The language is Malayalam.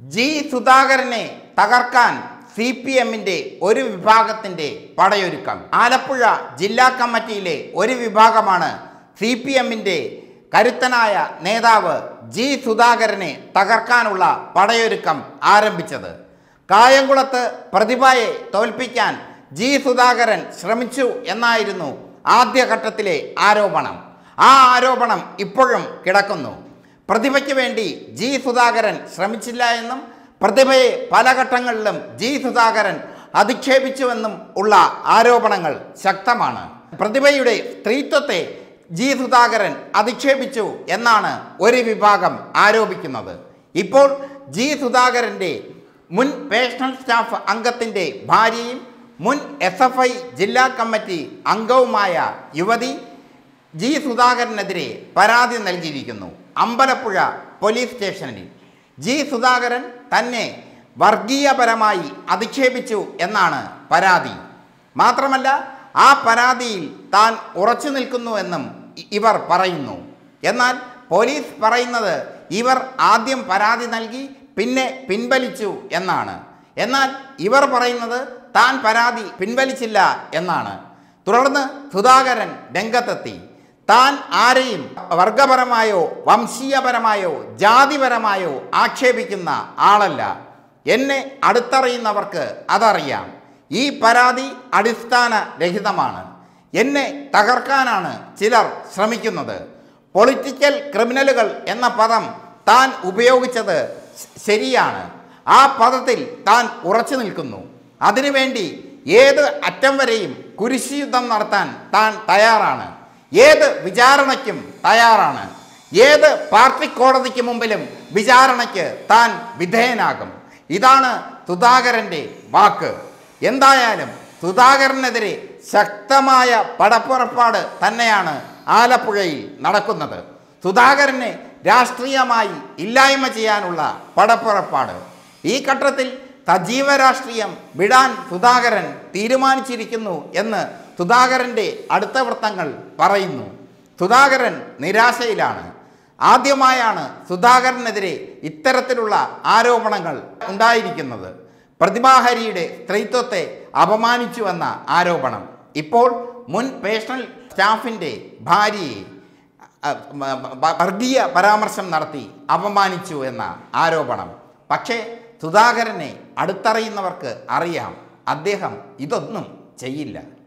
ജി സുധാകരനെ തകർക്കാൻ സി പി എമ്മിൻ്റെ ഒരു വിഭാഗത്തിൻ്റെ പടയൊരുക്കം ആലപ്പുഴ ജില്ലാ കമ്മിറ്റിയിലെ ഒരു വിഭാഗമാണ് സി പി എമ്മിൻ്റെ കരുത്തനായ നേതാവ് ജി സുധാകരനെ തകർക്കാനുള്ള പടയൊരുക്കം ആരംഭിച്ചത് കായംകുളത്ത് പ്രതിഭയെ തോൽപ്പിക്കാൻ ജി സുധാകരൻ ശ്രമിച്ചു എന്നായിരുന്നു ആദ്യഘട്ടത്തിലെ ആരോപണം ആ ആരോപണം ഇപ്പോഴും കിടക്കുന്നു പ്രതിഭയ്ക്ക് വേണ്ടി ജി സുധാകരൻ ശ്രമിച്ചില്ല എന്നും പ്രതിഭയെ പല ഘട്ടങ്ങളിലും ജി സുധാകരൻ അധിക്ഷേപിച്ചുവെന്നും ഉള്ള ആരോപണങ്ങൾ ശക്തമാണ് പ്രതിഭയുടെ സ്ത്രീത്വത്തെ ജി സുധാകരൻ അധിക്ഷേപിച്ചു എന്നാണ് ഒരു വിഭാഗം ആരോപിക്കുന്നത് ഇപ്പോൾ ജി സുധാകരൻ്റെ മുൻ പേഴ്സണൽ സ്റ്റാഫ് അംഗത്തിൻ്റെ ഭാര്യയും മുൻ എസ് എഫ് ഐ ജില്ലാ കമ്മിറ്റി അംഗവുമായ യുവതി ജി സുധാകരനെതിരെ പരാതി നൽകിയിരിക്കുന്നു അമ്പലപ്പുഴ പോലീസ് സ്റ്റേഷനിൽ ജി സുധാകരൻ തന്നെ വർഗീയപരമായി അധിക്ഷേപിച്ചു എന്നാണ് പരാതി മാത്രമല്ല ആ പരാതിയിൽ താൻ ഉറച്ചു നിൽക്കുന്നുവെന്നും ഇ- ഇവർ പറയുന്നു എന്നാൽ പോലീസ് പറയുന്നത് ഇവർ ആദ്യം പരാതി നൽകി പിന്നെ പിൻവലിച്ചു എന്നാണ് എന്നാൽ ഇവർ പറയുന്നത് താൻ പരാതി പിൻവലിച്ചില്ല എന്നാണ് തുടർന്ന് സുധാകരൻ രംഗത്തെത്തി താൻ ആരെയും വർഗപരമായോ വംശീയപരമായോ ജാതിപരമായോ ആക്ഷേപിക്കുന്ന ആളല്ല എന്നെ അടുത്തറിയുന്നവർക്ക് അതറിയാം ഈ പരാതി അടിസ്ഥാന രഹിതമാണ് എന്നെ തകർക്കാനാണ് ചിലർ ശ്രമിക്കുന്നത് പൊളിറ്റിക്കൽ ക്രിമിനലുകൾ എന്ന പദം താൻ ഉപയോഗിച്ചത് ശരിയാണ് ആ പദത്തിൽ താൻ ഉറച്ചു നിൽക്കുന്നു അതിനുവേണ്ടി ഏത് അറ്റം വരെയും കുരിശുയുദ്ധം നടത്താൻ താൻ തയ്യാറാണ് ഏത് വിചാരണയ്ക്കും തയ്യാറാണ് ഏത് പാർട്ടി കോടതിക്ക് മുമ്പിലും വിചാരണയ്ക്ക് താൻ വിധേയനാകും ഇതാണ് സുധാകരൻ്റെ വാക്ക് എന്തായാലും സുധാകരനെതിരെ ശക്തമായ പടപ്പുറപ്പാട് തന്നെയാണ് ആലപ്പുഴയിൽ നടക്കുന്നത് സുധാകരനെ രാഷ്ട്രീയമായി ഇല്ലായ്മ ചെയ്യാനുള്ള പടപ്പുറപ്പാട് ഈ ഘട്ടത്തിൽ സജീവ രാഷ്ട്രീയം വിടാൻ സുധാകരൻ തീരുമാനിച്ചിരിക്കുന്നു എന്ന് സുധാകരൻ്റെ അടുത്ത വൃത്തങ്ങൾ പറയുന്നു സുധാകരൻ നിരാശയിലാണ് ആദ്യമായാണ് സുധാകരനെതിരെ ഇത്തരത്തിലുള്ള ആരോപണങ്ങൾ ഉണ്ടായിരിക്കുന്നത് പ്രതിഭാഹരിയുടെ സ്ത്രീത്വത്തെ അപമാനിച്ചുവെന്ന ആരോപണം ഇപ്പോൾ മുൻ പേഴ്സണൽ സ്റ്റാഫിൻ്റെ ഭാര്യയെ അ, മ, മ, വർഗീയ പരാമർശം നടത്തി അപമാനിച്ചു എന്ന ആരോപണം പക്ഷേ സുധാകരനെ അടുത്തറിയുന്നവർക്ക് അറിയാം അദ്ദേഹം ഇതൊന്നും ചെയ്യില്ല